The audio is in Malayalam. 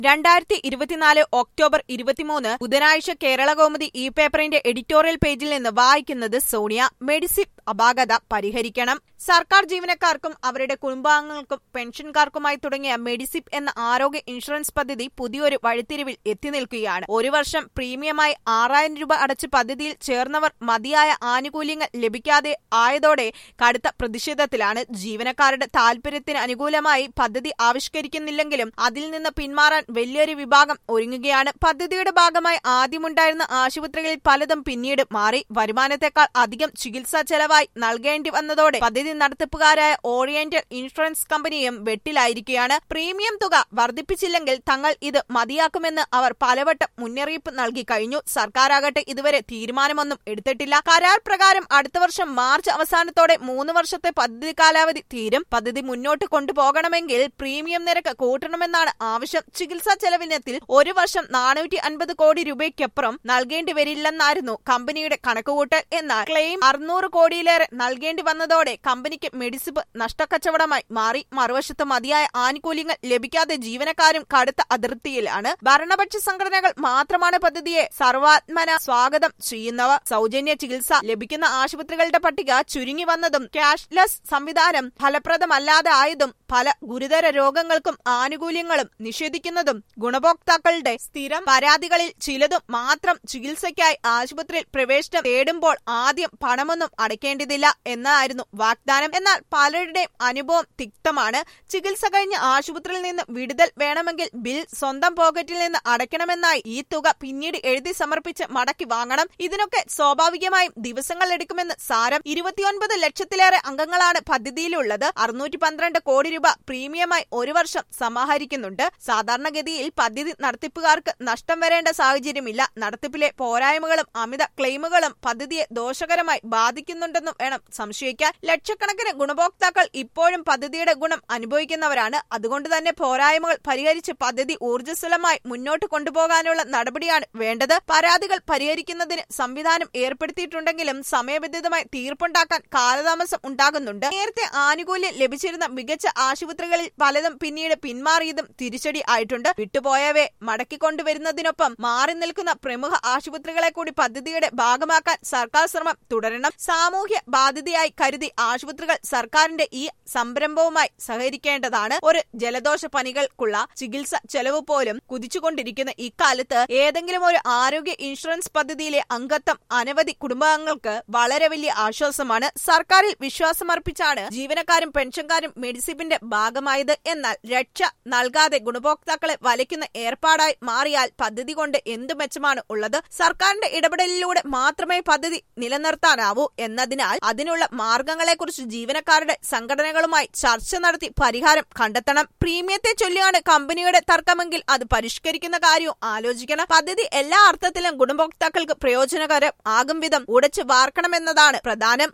രണ്ടായിരത്തി ഇരുപത്തിനാല് ഒക്ടോബർ ഇരുപത്തിമൂന്ന് ബുധനാഴ്ച കേരളകൗമുദി ഈ പേപ്പറിന്റെ എഡിറ്റോറിയൽ പേജിൽ നിന്ന് വായിക്കുന്നത് സോണിയ മെഡിസിപ്പ് അപാകത പരിഹരിക്കണം സർക്കാർ ജീവനക്കാർക്കും അവരുടെ കുടുംബാംഗങ്ങൾക്കും പെൻഷൻകാർക്കുമായി തുടങ്ങിയ മെഡിസിപ്പ് എന്ന ആരോഗ്യ ഇൻഷുറൻസ് പദ്ധതി പുതിയൊരു വഴിത്തിരിവിൽ എത്തി നിൽക്കുകയാണ് ഒരു വർഷം പ്രീമിയമായി ആറായിരം രൂപ അടച്ച് പദ്ധതിയിൽ ചേർന്നവർ മതിയായ ആനുകൂല്യങ്ങൾ ലഭിക്കാതെ ആയതോടെ കടുത്ത പ്രതിഷേധത്തിലാണ് ജീവനക്കാരുടെ താൽപര്യത്തിന് അനുകൂലമായി പദ്ധതി ആവിഷ്കരിക്കുന്നില്ലെങ്കിലും അതിൽ നിന്ന് പിന്മാറാൻ വലിയൊരു വിഭാഗം ഒരുങ്ങുകയാണ് പദ്ധതിയുടെ ഭാഗമായി ആദ്യമുണ്ടായിരുന്ന ആശുപത്രികളിൽ പലതും പിന്നീട് മാറി വരുമാനത്തെക്കാൾ അധികം ചികിത്സാ ചെലവായി നൽകേണ്ടി വന്നതോടെ പദ്ധതി നടത്തിപ്പുകാരായ ഓറിയന്റൽ ഇൻഷുറൻസ് കമ്പനിയും വെട്ടിലായിരിക്കുകയാണ് പ്രീമിയം തുക വർദ്ധിപ്പിച്ചില്ലെങ്കിൽ തങ്ങൾ ഇത് മതിയാക്കുമെന്ന് അവർ പലവട്ടം മുന്നറിയിപ്പ് നൽകി കഴിഞ്ഞു സർക്കാരാകട്ടെ ഇതുവരെ തീരുമാനമൊന്നും എടുത്തിട്ടില്ല കരാർ പ്രകാരം അടുത്ത വർഷം മാർച്ച് അവസാനത്തോടെ മൂന്ന് വർഷത്തെ പദ്ധതി കാലാവധി തീരും പദ്ധതി മുന്നോട്ട് കൊണ്ടുപോകണമെങ്കിൽ പ്രീമിയം നിരക്ക് കൂട്ടണമെന്നാണ് ആവശ്യം ചികിത്സാ ചെലവിനത്തിൽ ഒരു വർഷം നാനൂറ്റി അൻപത് കോടി രൂപയ്ക്കപ്പുറം നൽകേണ്ടി വരില്ലെന്നായിരുന്നു കമ്പനിയുടെ കണക്കുകൂട്ടൽ എന്നാൽ ക്ലെയിം അറുന്നൂറ് കോടിയിലേറെ നൽകേണ്ടി വന്നതോടെ കമ്പനിക്ക് മെഡിസിപ്പ് നഷ്ടക്കച്ചവടമായി മാറി മറുവശത്ത് മതിയായ ആനുകൂല്യങ്ങൾ ലഭിക്കാതെ ജീവനക്കാരും കടുത്ത അതിർത്തിയിലാണ് ഭരണപക്ഷ സംഘടനകൾ മാത്രമാണ് പദ്ധതിയെ സർവാത്മന സ്വാഗതം ചെയ്യുന്നവ സൗജന്യ ചികിത്സ ലഭിക്കുന്ന ആശുപത്രികളുടെ പട്ടിക ചുരുങ്ങി വന്നതും ക്യാഷ്ലെസ് സംവിധാനം ഫലപ്രദമല്ലാതെ ആയതും പല ഗുരുതര രോഗങ്ങൾക്കും ആനുകൂല്യങ്ങളും നിഷേധിക്കുന്നതും ഗുണഭോക്താക്കളുടെ സ്ഥിരം പരാതികളിൽ ചിലതും മാത്രം ചികിത്സയ്ക്കായി ആശുപത്രിയിൽ പ്രവേശനം തേടുമ്പോൾ ആദ്യം പണമൊന്നും അടയ്ക്കേണ്ടതില്ല എന്നായിരുന്നു വാഗ്ദാനം എന്നാൽ പലരുടെയും അനുഭവം തിക്തമാണ് ചികിത്സ കഴിഞ്ഞ് ആശുപത്രിയിൽ നിന്ന് വിടുതൽ വേണമെങ്കിൽ ബിൽ സ്വന്തം പോക്കറ്റിൽ നിന്ന് അടയ്ക്കണമെന്നായി ഈ തുക പിന്നീട് എഴുതി സമർപ്പിച്ച് മടക്കി വാങ്ങണം ഇതിനൊക്കെ സ്വാഭാവികമായും ദിവസങ്ങൾ എടുക്കുമെന്ന് സാരം ഇരുപത്തിയൊൻപത് ലക്ഷത്തിലേറെ അംഗങ്ങളാണ് പദ്ധതിയിലുള്ളത് അറുന്നൂറ്റി പന്ത്രണ്ട് കോടി രൂപ പ്രീമിയമായി ഒരു വർഷം സമാഹരിക്കുന്നുണ്ട് സാധാരണഗതിയിൽ പദ്ധതി നടത്തിപ്പുകാർക്ക് നഷ്ടം വരേണ്ട സാഹചര്യമില്ല നടത്തിപ്പിലെ പോരായ്മകളും അമിത ക്ലെയിമുകളും പദ്ധതിയെ ദോഷകരമായി ബാധിക്കുന്നുണ്ടെന്നും വേണം സംശയിക്കാൻ ലക്ഷക്കണക്കിന് ഗുണഭോക്താക്കൾ ഇപ്പോഴും പദ്ധതിയുടെ ഗുണം അനുഭവിക്കുന്നവരാണ് അതുകൊണ്ട് തന്നെ പോരായ്മകൾ പരിഹരിച്ച് പദ്ധതി ഊർജ്ജസ്വലമായി മുന്നോട്ട് കൊണ്ടുപോകാനുള്ള നടപടിയാണ് വേണ്ടത് പരാതികൾ പരിഹരിക്കുന്നതിന് സംവിധാനം ഏർപ്പെടുത്തിയിട്ടുണ്ടെങ്കിലും സമയബന്ധിതമായി തീർപ്പുണ്ടാക്കാൻ കാലതാമസം ഉണ്ടാകുന്നുണ്ട് നേരത്തെ ആനുകൂല്യം ലഭിച്ചിരുന്ന മികച്ച ആശുപത്രികളിൽ പലതും പിന്നീട് പിന്മാറിയതും തിരിച്ചടി ആയിട്ടുണ്ട് വിട്ടുപോയവയെ മടക്കിക്കൊണ്ടുവരുന്നതിനൊപ്പം മാറി നിൽക്കുന്ന പ്രമുഖ ആശുപത്രികളെ കൂടി പദ്ധതിയുടെ ഭാഗമാക്കാൻ സർക്കാർ ശ്രമം തുടരണം സാമൂഹ്യ ബാധ്യതയായി കരുതി ആശുപത്രികൾ സർക്കാരിന്റെ ഈ സംരംഭവുമായി സഹകരിക്കേണ്ടതാണ് ഒരു ജലദോഷ പനികൾക്കുള്ള ചികിത്സ ചെലവ് പോലും കുതിച്ചുകൊണ്ടിരിക്കുന്ന ഇക്കാലത്ത് ഏതെങ്കിലും ഒരു ആരോഗ്യ ഇൻഷുറൻസ് പദ്ധതിയിലെ അംഗത്വം അനവധി കുടുംബാംഗങ്ങൾക്ക് വളരെ വലിയ ആശ്വാസമാണ് സർക്കാരിൽ വിശ്വാസമർപ്പിച്ചാണ് ജീവനക്കാരും പെൻഷൻകാരും മെഡിസിപ്പിന്റെ ഭാഗമായത് എന്നാൽ രക്ഷ നൽകാതെ ഗുണഭോക്താക്കളെ വലയ്ക്കുന്ന ഏർപ്പാടായി മാറിയാൽ പദ്ധതി കൊണ്ട് എന്തു മെച്ചമാണ് ഉള്ളത് സർക്കാരിന്റെ ഇടപെടലിലൂടെ മാത്രമേ പദ്ധതി നിലനിർത്താനാവൂ എന്നതിനാൽ അതിനുള്ള മാർഗങ്ങളെക്കുറിച്ച് ജീവനക്കാരുടെ സംഘടനകളുമായി ചർച്ച നടത്തി പരിഹാരം കണ്ടെത്തണം പ്രീമിയത്തെ ചൊല്ലിയാണ് കമ്പനിയുടെ തർക്കമെങ്കിൽ അത് പരിഷ്കരിക്കുന്ന കാര്യവും ആലോചിക്കണം പദ്ധതി എല്ലാ അർത്ഥത്തിലും ഗുണഭോക്താക്കൾക്ക് പ്രയോജനകരം ആകും വിധം ഉടച്ചു വാർക്കണമെന്നതാണ് പ്രധാനം